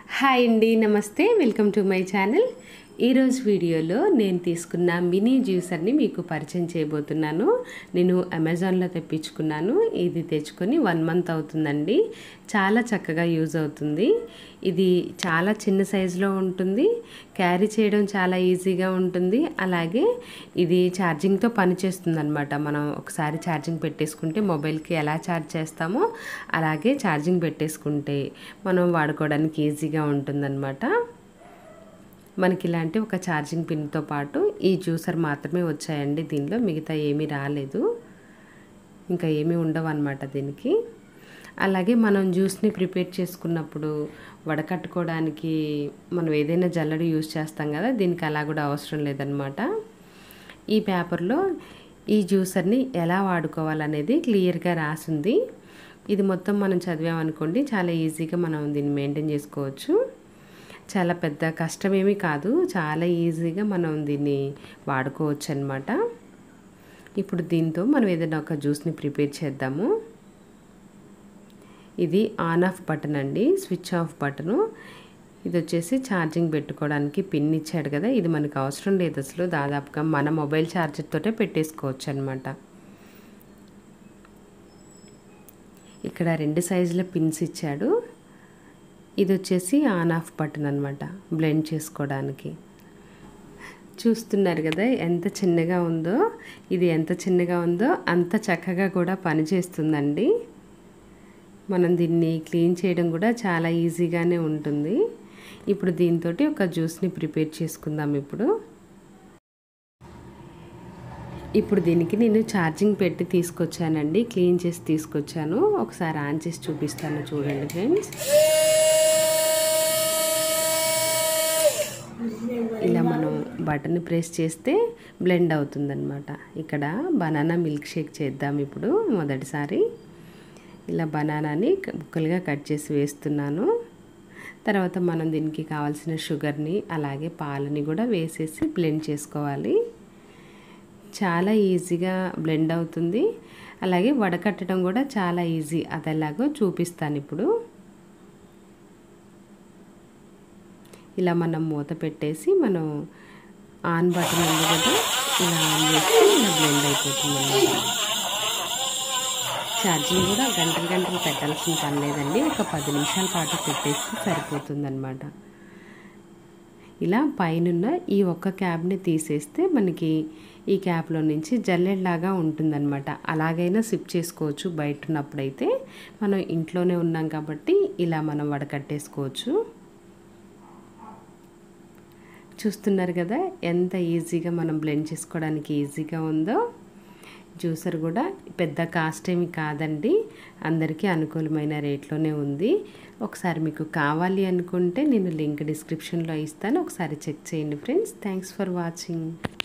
hi అండి నమస్తే welcome to my channel ఈరోజు వీడియోలో నేను తీసుకున్న మినీ జ్యూసర్ని మీకు పరిచయం చేయబోతున్నాను నేను అమెజాన్లో తెప్పించుకున్నాను ఇది తెచ్చుకొని వన్ మంత్ అవుతుందండి చాలా చక్కగా యూజ్ అవుతుంది ఇది చాలా చిన్న సైజులో ఉంటుంది క్యారీ చేయడం చాలా ఈజీగా ఉంటుంది అలాగే ఇది ఛార్జింగ్తో పనిచేస్తుంది అనమాట మనం ఒకసారి ఛార్జింగ్ పెట్టేసుకుంటే మొబైల్కి ఎలా ఛార్జ్ చేస్తామో అలాగే ఛార్జింగ్ పెట్టేసుకుంటే మనం వాడుకోవడానికి ఈజీగా ఉంటుందన్నమాట మనకి ఇలాంటి ఒక ఛార్జింగ్ పిన్తో పాటు ఈ జ్యూసర్ మాత్రమే వచ్చాయండి దీనిలో మిగతా ఏమీ రాలేదు ఇంకా ఏమీ ఉండవు అనమాట దీనికి అలాగే మనం జ్యూస్ని ప్రిపేర్ చేసుకున్నప్పుడు వడకట్టుకోవడానికి మనం ఏదైనా జల్లడి యూస్ చేస్తాం కదా దీనికి అలా కూడా అవసరం లేదనమాట ఈ పేపర్లో ఈ జ్యూసర్ని ఎలా వాడుకోవాలనేది క్లియర్గా రాసింది ఇది మొత్తం మనం చదివామనుకోండి చాలా ఈజీగా మనం దీన్ని మెయింటైన్ చేసుకోవచ్చు చాలా పెద్ద కష్టమేమీ కాదు చాలా ఈజీగా మనం దీన్ని వాడుకోవచ్చు అనమాట ఇప్పుడు దీంతో మనం ఏదైనా ఒక జ్యూస్ని ప్రిపేర్ చేద్దాము ఇది ఆన్ ఆఫ్ బటన్ అండి స్విచ్ ఆఫ్ బటను ఇది వచ్చేసి ఛార్జింగ్ పెట్టుకోవడానికి పిన్ ఇచ్చాడు కదా ఇది మనకు అవసరం లేదు అసలు దాదాపుగా మన మొబైల్ ఛార్జర్తోటే పెట్టేసుకోవచ్చు అనమాట ఇక్కడ రెండు సైజుల పిన్స్ ఇచ్చాడు ఇది వచ్చేసి ఆన్ ఆఫ్ బటన్ అనమాట బ్లెండ్ చేసుకోవడానికి చూస్తున్నారు కదా ఎంత చిన్నగా ఉందో ఇది ఎంత చిన్నగా ఉందో అంత చక్కగా కూడా పనిచేస్తుందండి మనం దీన్ని క్లీన్ చేయడం కూడా చాలా ఈజీగానే ఉంటుంది ఇప్పుడు దీంతో ఒక జ్యూస్ని ప్రిపేర్ చేసుకుందాం ఇప్పుడు ఇప్పుడు దీనికి నేను ఛార్జింగ్ పెట్టి తీసుకొచ్చానండి క్లీన్ చేసి తీసుకొచ్చాను ఒకసారి ఆన్ చేసి చూపిస్తాను చూడండి ఫ్రెండ్స్ ఇలా మనం బటన్ ప్రెస్ చేస్తే బ్లెండ్ అవుతుందన్నమాట ఇక్కడ బనానా మిల్క్ షేక్ చేద్దాం ఇప్పుడు మొదటిసారి ఇలా బనానాని ముక్కలుగా కట్ చేసి వేస్తున్నాను తర్వాత మనం దీనికి కావాల్సిన షుగర్ని అలాగే పాలని కూడా వేసేసి బ్లెండ్ చేసుకోవాలి చాలా ఈజీగా బ్లెండ్ అవుతుంది అలాగే వడకట్టడం కూడా చాలా ఈజీ అది ఎలాగో చూపిస్తాను ఇప్పుడు ఇలా మనం మూత పెట్టేసి మనం ఆన్ బటన్ ఉంది కదా ఇలా ఆన్ చేస్తే ఇలా బ్లెండ్ అయిపోతుంది అన్నమాట ఛార్జింగ్ కూడా గంటలు గంటలు పెట్టాల్సిన పని లేదండి ఒక పది నిమిషాల పాటు పెట్టేస్తే సరిపోతుందన్నమాట ఇలా పైనున్న ఈ ఒక్క క్యాబ్ని తీసేస్తే మనకి ఈ క్యాప్లో నుంచి జల్లెడ్లాగా ఉంటుందన్నమాట అలాగైనా సిప్ చేసుకోవచ్చు బయట ఉన్నప్పుడైతే మనం ఇంట్లోనే ఉన్నాం కాబట్టి ఇలా మనం వడకట్టేసుకోవచ్చు చూస్తున్నారు కదా ఎంత ఈజీగా మనం బ్లెండ్ చేసుకోవడానికి ఈజీగా ఉందో జ్యూసర్ కూడా పెద్ద కాస్ట్ ఏమి కాదండి అందరికీ అనుకూలమైన రేట్లోనే ఉంది ఒకసారి మీకు కావాలి అనుకుంటే నేను లింక్ డిస్క్రిప్షన్లో ఇస్తాను ఒకసారి చెక్ చేయండి ఫ్రెండ్స్ థ్యాంక్స్ ఫర్ వాచింగ్